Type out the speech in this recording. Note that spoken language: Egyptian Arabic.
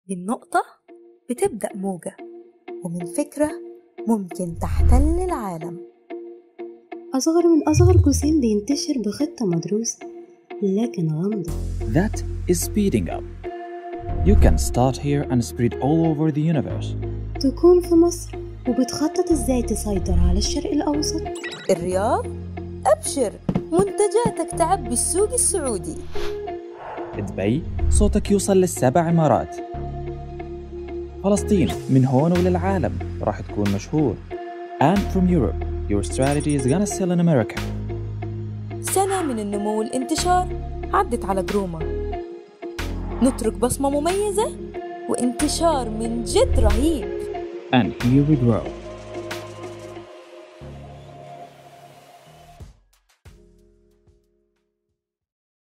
من نقطة بتبدأ موجة ومن فكرة ممكن تحتل العالم أصغر من أصغر قوسين بينتشر بخطة مدروسة لكن غامضة That is speeding up. You can start here and spread all over the universe. تكون في مصر وبتخطط ازاي تسيطر على الشرق الأوسط الرياض أبشر منتجاتك تعبي السوق السعودي دبي صوتك يوصل للسبع إمارات. فلسطين من هون وللعالم راح تكون مشهور. And from Europe, your strategy is gonna sell in America. سنة من النمو والانتشار عدت على جروما نترك بصمة مميزة وانتشار من جد رهيب And here we grow.